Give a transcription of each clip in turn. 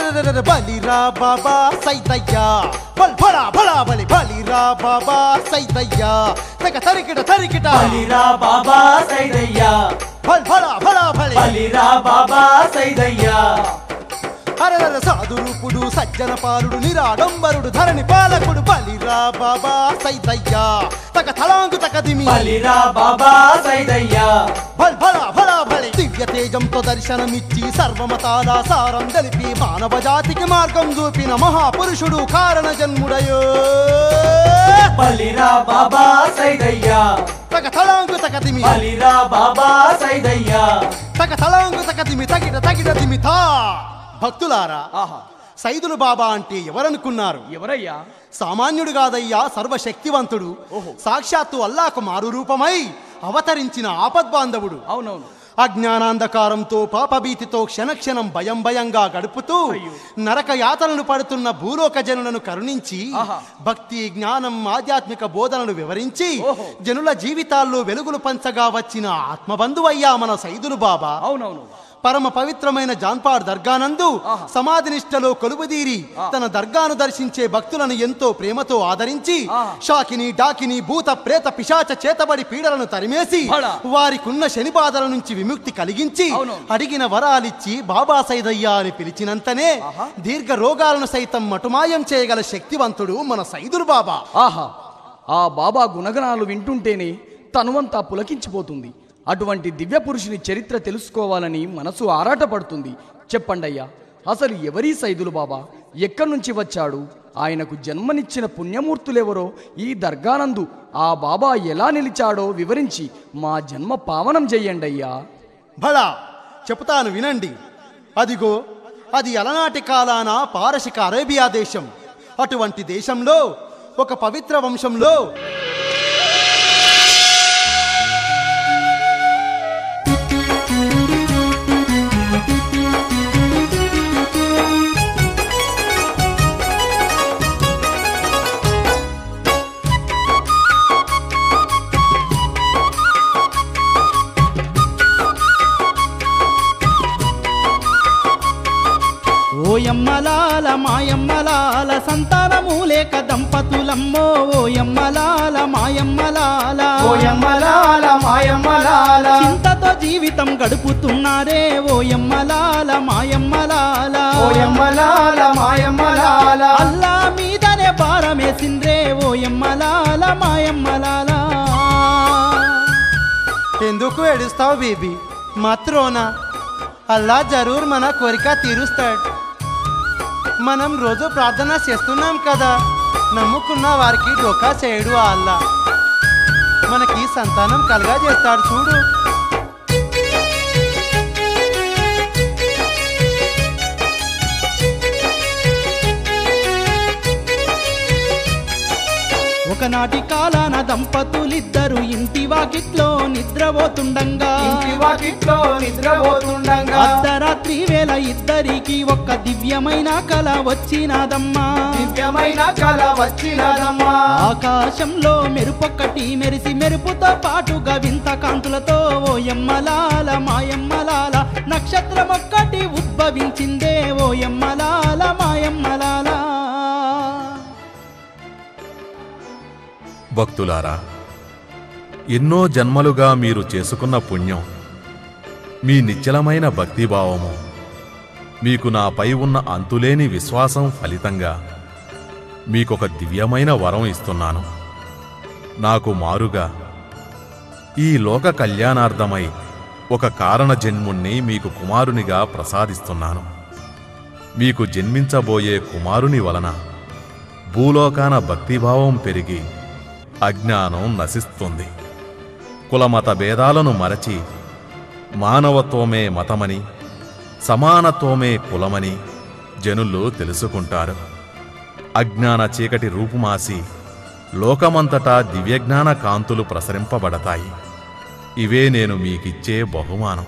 అరెరెరెరెరె బలిరా బాబా సైతయ్యా బల్ బడా బడా బలి బలిరా బాబా సైతయ్యా తెగ తరికిట తరికిట బలిరా బాబా సైదయ్యా బల్ బడా బడా బలి బలిరా బాబా సైదయ్యా అరెరెర సాధురూపుడు సజ్జన పాలుడు నిరాడంబరుడు ధరణి పాలకుడు బలిరా బాబా సైతయ్యా తగ తలాంగు తకదిమి బలిరా బాబా సైదయ్యా బల్ బడా బడా బలి దివ్య తేజంతో దర్శనమిచ్చి సర్వమతాల సారం తెలిపి మానవ జాతికి మార్గం చూపిన మహాపురుషుడు కారణ జన్ముడయో బలిరా బాబా సైదయ్యా తగ తలాంగు తకదిమి బలిరా బాబా సైదయ్యా తగ తలాంగు తకదిమి తగిట తగిట దిమితా భక్తులారా ఆహా సైదులు బాబా అంటే ఎవరనుకున్నారు ఎవరయ్యా సామాన్యుడు కాదయ్యా సర్వశక్తివంతుడు ఓహో. సాక్షాత్తు అల్లాకు మారు రూపమై అవతరించిన ఆపద్బాంధవుడు అవునవును అజ్ఞానాంధకారంతో పాపభీతితో క్షణక్షణం భయం భయంగా గడుపుతూ అయ్యో. నరక యాతనలు పడుతున్న భూలోక జనులను కరుణించి ఆహా. భక్తి జ్ఞానం ఆధ్యాత్మిక బోధనలు వివరించి ఓహో. జనుల జీవితాల్లో వెలుగులు పంచగా వచ్చిన ఆత్మబంధువయ్యా మన సైదులు బాబా అవునవును పరమ పవిత్రమైన జాన్పాడ్ దర్గానందు ఆహా. సమాధి నిష్టలో కొలువుదీరి ఆ. తన దర్గాను దర్శించే భక్తులను ఎంతో ప్రేమతో ఆదరించి ఆహా. షాకిని డాకిని భూత ప్రేత పిశాచ చేతబడి పీడలను తరిమేసి బడా. వారికున్న శని బాధల నుంచి విముక్తి కలిగించి అవునవును. అడిగిన వరాలిచ్చి బాబా సైదయ్యా అని పిలిచినంతనే ఆహా. దీర్ఘ రోగాలను సైతం మటుమాయం చేయగల శక్తివంతుడు మన సైదులు బాబా ఆహా ఆ బాబా గుణగణాలు వింటుంటేనే తనువంతా పులకించిపోతుంది అటువంటి దివ్య పురుషుని చరిత్ర తెలుసుకోవాలని మనసు ఆరాటపడుతుంది చెప్పండయ్యా అసలు ఎవరీ సైదులు బాబా ఎక్కడి నుంచి వచ్చాడు ఆయనకు జన్మనిచ్చిన పుణ్యమూర్తులెవరో ఈ దర్గానందు ఆ బాబా ఎలా నిలిచాడో వివరించి మా జన్మ పావనం చెయ్యండయ్యా భళా చెబుతాను వినండి అదిగో అది అలనాటి కాలాన పారసిక అరేబియా దేశం అటువంటి దేశంలో ఒక పవిత్ర వంశంలో ఓయమ్మలాల మాయమ్మలాల సంతానము లేక దంపతులమ్మో ఓయమ్మలాల మాయమ్మలాల ఓయమ్మలాల మాయమ్మలాల చింతతో జీవితం గడుపుతున్నారే ఓయమ్మలాల మాయమ్మలాల ఓయమ్మలాల మాయమ్మలాల అల్లా మీదనే భారమేసిండ్రే ఓయమ్మలాల మాయమ్మలాల ఎందుకు ఏడుస్తావు బేబీ మాత్రోనా అల్లా జరూర్ మన కోరిక తీరుస్తాడు మనం రోజు ప్రార్థన చేస్తున్నాం కదా నమ్ముకున్న వారికి డోకా చేయడు ఆ అల్లా మనకి సంతానం కలగా చేస్తాడు చూడు ఒకనాటి కాలాన దంపతులిద్దరు ఇంటి వాకిట్లో నిద్రపోతుండంగా ఇంటి వాకిట్లో నిద్రపోతుండగా అర్ధరాత్రి వేళ ఇద్దరికి ఒక్క దివ్యమైన కళ వచ్చినాదమ్మా దివ్యమైన కళ వచ్చినదమ్మా ఆకాశంలో మెరుపొక్కటి మెరిసి మెరుపుతో పాటుగా వింత కాంతులతో ఓ ఎమ్మలాల మాయమ్మలాల నక్షత్రం ఒక్కటి ఉద్భవించిందే ఓ ఎమ్మలాల మాయమ్మలాల భక్తులారా ఎన్నో జన్మలుగా మీరు చేసుకున్న పుణ్యం మీ నిశ్చలమైన భక్తిభావము మీకు నాపై ఉన్న అంతులేని విశ్వాసం ఫలితంగా మీకొక దివ్యమైన వరం ఇస్తున్నాను నాకు మారుగా ఈ లోక కళ్యాణార్థమై ఒక కారణ జన్ముణ్ణి మీకు కుమారునిగా ప్రసాదిస్తున్నాను మీకు జన్మించబోయే కుమారుని వలన భూలోకాన భక్తిభావం పెరిగి అజ్ఞానం నశిస్తుంది కులమత భేదాలను మరచి మానవత్వమే మతమని సమానత్వమే కులమని జనులు తెలుసుకుంటారు అజ్ఞాన చీకటి రూపుమాసి లోకమంతటా దివ్యజ్ఞాన కాంతులు ప్రసరింపబడతాయి ఇవే నేను మీకిచ్చే బహుమానం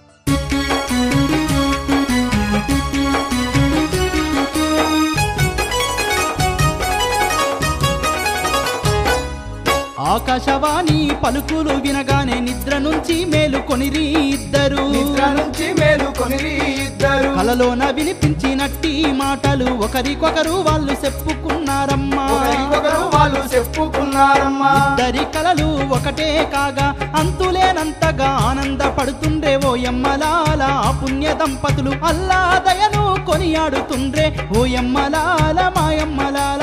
ఆకాశవాణి పలుకులు వినగానే నిద్ర నుంచి మేలుకొనిరి ఇద్దరు నిద్ర నుంచి మేలుకొని ఇద్దరు కల కలలోన వినిపించినట్టి మాటలు ఒకరికొకరు వాళ్ళు చెప్పుకున్నారమ్మా ఒకరికొకరు వాళ్ళు చెప్పుకున్నారమ్మా ఇద్దరి కలలు ఒకటే కాగా అంతులేనంతగా ఆనందపడుతుండ్రే ఓ ఎమ్మలాల ఆ పుణ్య దంపతులు అల్లా దయను కొనియాడుతుండ్రే ఓ ఎమ్మలాల మాయమ్మలాల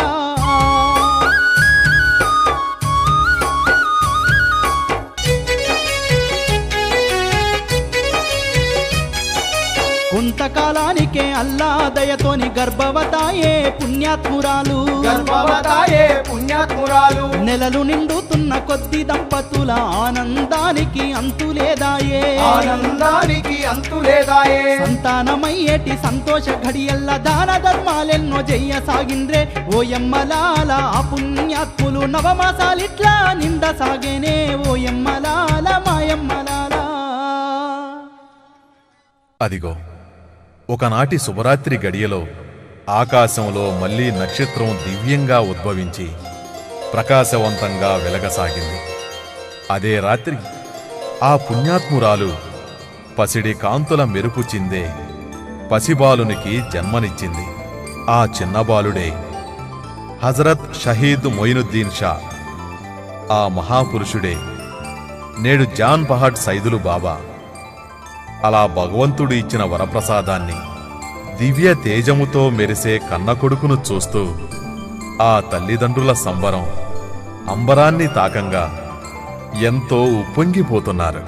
కొంతకాలానికే అల్లా దయతోని గర్భవతాయే పుణ్యాత్మురాలు గర్భవతాయే పుణ్యాత్మురాలు నెలలు నిండుతున్న కొద్ది దంపతుల ఆనందానికి అంతులేదాయే ఆనందానికి అంతు లేదాయే సంతానమయ్యేటి సంతోష ఘడియల్ల దాన ధర్మాలెన్నో చెయ్య సాగిండ్రే ఓ ఎమ్మలాల ఆ పుణ్యాత్ములు నవమాసాలిట్లా నింద సాగేనే ఓ ఎమ్మలాల మాయమ్మలాల అదిగో ఒకనాటి శుభరాత్రి గడియలో ఆకాశంలో మళ్ళీ నక్షత్రం దివ్యంగా ఉద్భవించి ప్రకాశవంతంగా వెలగసాగింది అదే రాత్రి ఆ పుణ్యాత్మురాలు పసిడి కాంతుల మెరుపు చిందే పసిబాలునికి జన్మనిచ్చింది ఆ చిన్నబాలుడే హజరత్ షహీద్ మొయినుద్దీన్ షా ఆ మహాపురుషుడే నేడు జాన్ పహాడ్ సైదులు బాబా అలా భగవంతుడు ఇచ్చిన వరప్రసాదాన్ని దివ్య తేజముతో మెరిసే కన్న కొడుకును చూస్తూ ఆ తల్లిదండ్రుల సంబరం అంబరాన్ని తాకంగా ఎంతో ఉప్పొంగిపోతున్నారు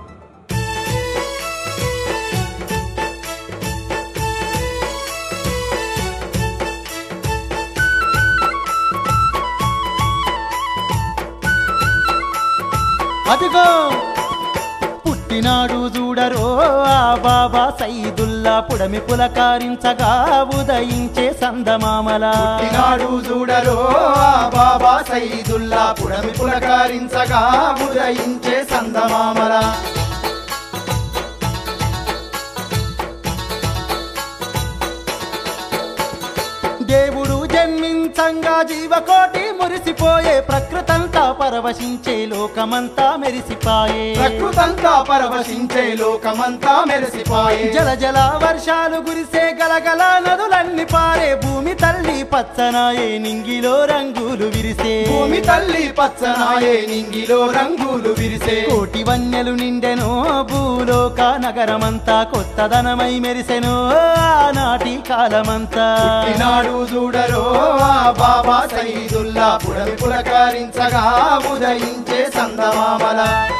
అదిగో పుట్టినాడు చూడరో ఆ బాబా సైదుల్లా పుడమి పులకారించగా ఉదయించే సందమామల ఈనాడు చూడరో ఆ బాబా సైదుల్లా పుడమి పులకారించగా ఉదయించే సందమామల దేవుడు జన్మించంగా జీవకోటి మురిసిపోయే ప్రకృతంతా పరవశించే లోకమంతా మెరిసిపాయే ప్రకృతంతా పరవశించే లోకమంతా మెరిసిపాయే జల జల వర్షాలు గురిసే గలగల నదులన్నీ పారే భూమి తల్లి పచ్చనాయే నింగిలో రంగులు విరిసే భూమి తల్లి పచ్చనాయే నింగిలో రంగులు విరిసే కోటి వన్యలు నిండెను భూలోక నగరమంతా కొత్తదనమై మెరిసెను ఆనాటి కాలమంతా ఈనాడు చూడరో ఆ బాబా సైదుల్లా పుడమి పులకారించగా ఉదయించే సందమామల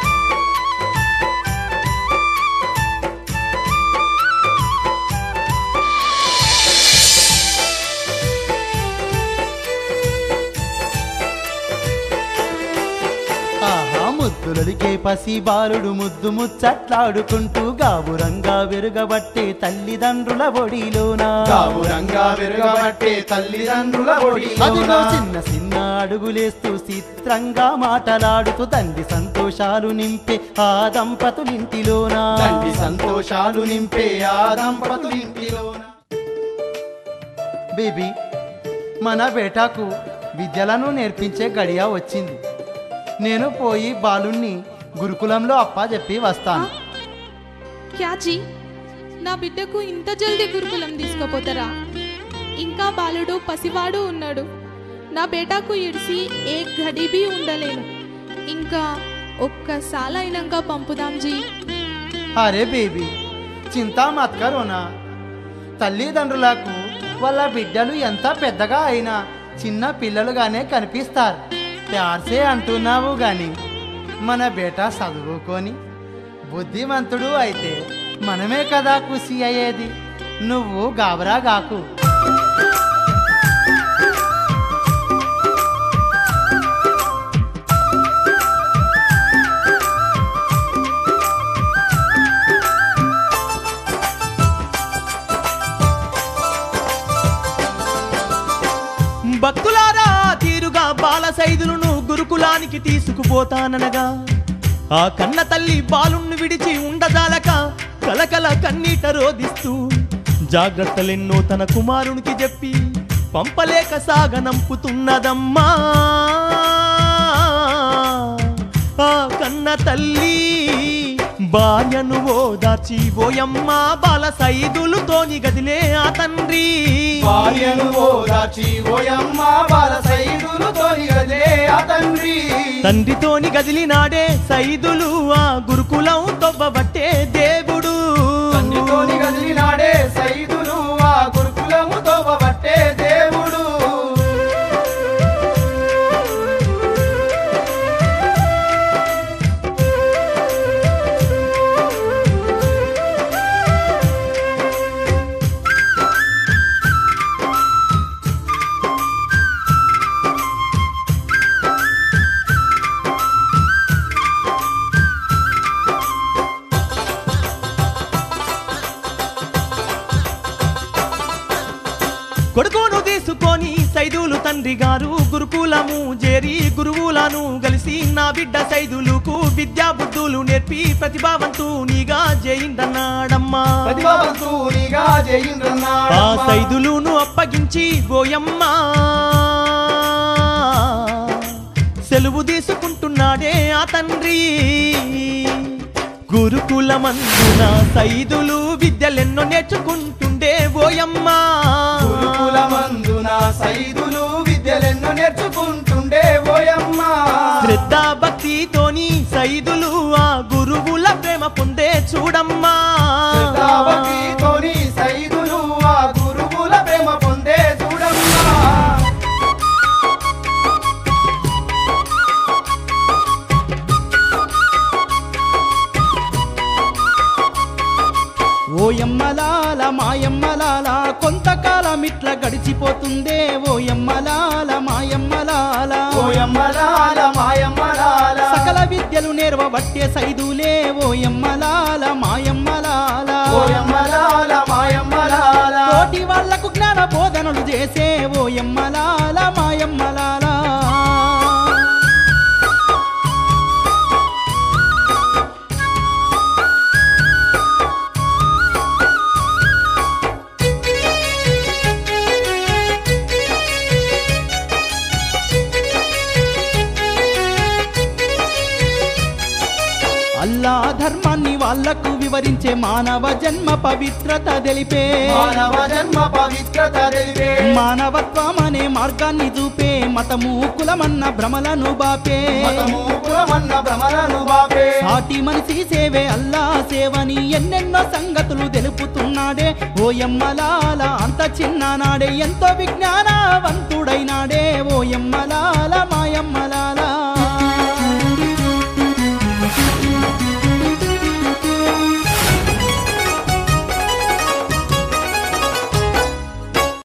ఆహా ముద్దులడికే పసి బాలుడు ముద్దు ముచ్చట్లాడుకుంటూ గాబురంగా వెరుగబట్టే తల్లిదండ్రుల ఒడిలోనా గావురంగా విరగబట్టే తల్లిదండ్రుల అదిగో ఒడిలోన చిన్న చిన్న అడుగులేస్తూ చిత్రంగా మాటలాడుతూ తండ్రి సంతోషాలు నింపే ఆ దంపతులింటిలోనా తండ్రి సంతోషాలు నింపే ఆ దంపతులింటిలోన బేబీ మన బేటాకు విద్యలను నేర్పించే గడియ వచ్చింది నేను పోయి బాలుణ్ణి గురుకులంలో అప్పా చెప్పి వస్తాను క్యాచి నా బిడ్డకు ఇంత జల్దీ గురుకులం తీసుకుపోతారా ఇంకా బాలుడు పసివాడు ఉన్నాడు నా బేటాకు ఇడిసి ఏ ఘడి బీ ఉండలేను ఇంకా ఒక్కసాలైనాక పంపుదాం జీ అరే బేబీ చింతా మత్ కరోనా తల్లిదండ్రులకు వాళ్ళ బిడ్డలు ఎంత పెద్దగా అయినా చిన్న పిల్లలుగానే కనిపిస్తారు ప్యార్సే అంటున్నావు గాని మన బేటా చదువుకొని బుద్ధిమంతుడు అయితే మనమే కదా ఖుషి అయ్యేది నువ్వు గాబరా గాకు భక్తులారా తీరుగా బాల సైదులను గురుకులానికి తీసుకుపోతాననగా ఆ కన్న తల్లి బాలుణ్ణి విడిచి ఉండజాలక కలకల కన్నీట రోదిస్తూ జాగ్రత్తలెన్నో తన కుమారునికి చెప్పి పంపలేక సాగనంపుతున్నదమ్మా ఆ కన్న తల్లి భార్యను ఓదార్చి ఓయమ్మ బాల సైదులుతోని గదిలే ఆ తండ్రి భార్యను ఓదార్చి ఓయమ్మ బాల సైదులు తోలిగదే ఆ తండ్రి తండ్రితోని గదిలినాడే సైదులు ఆ గురుకులం తొవ్వబట్టే దేవుడు తండ్రితోని గదిలినాడే సైదులు ఆ గురుకులము తోబట్టే దేవుడు కొడుకును తీసుకొని సైదులు తండ్రి గారు గురుకులము చేరి గురువులను కలిసి నా బిడ్డ సైదులకు విద్యా బుద్ధులు నేర్పి ప్రతిభావంతునిగా జయిందన్నాడమ్మా ప్రతిభావంతునిగా ఆ జయింద్రన్నాడు సైదులును అప్పగించి గోయమ్మ సెలవు తీసుకుంటున్నాడే ఆ తండ్రి గురుకులమందున సైదులు విద్యలెన్నో నేర్చుకుంటుండే ఓయమ్మ గురుకులమందున సైదులు విద్యలెన్నో నేర్చుకుంటుండే ఓయమ్మ శ్రద్ధ భక్తితోని సైదులు ఆ గురువుల ప్రేమ పొందే చూడమ్మా శ్రద్ధాభక్తితోని సైదులు ఆ గురువుల ప్రేమ పొందే చూడమ్మా ఓయమ్మలాల మాయమ్మలాల కొంతకాలం ఇట్లా గడిచిపోతుందే ఓయమ్మలాల మాయమ్మలాల ఓయమ్మలాల మాయమ్మలాల సకల విద్యలు నేర్వబట్టే సైదులే ఓయమ్మలాల మాయమ్మలాల ఓయమ్మలాల మాయమ్మలాల తోటి వాళ్లకు జ్ఞాన బోధనలు చేసే ఓయమ్మలాల మాయమ్మలాల అల్లా ధర్మాన్ని వాళ్లకు వివరించే మానవ జన్మ పవిత్రత తెలిపే మానవ జన్మ పవిత్రత తెలివే మానవత్వం అనే మార్గాన్ని చూపే మతము కులమన్న భ్రమలను బాపే మతము కులమన్న భ్రమలను బాపే సాటి మనిషి సేవే అల్లా సేవని ఎన్నెన్నో సంగతులు తెలుపుతున్నాడే ఓయమ్మలాల అంత చిన్ననాడే ఎంతో విజ్ఞానవంతుడైనాడే ఓయమ్మలాల మాయమ్మలాల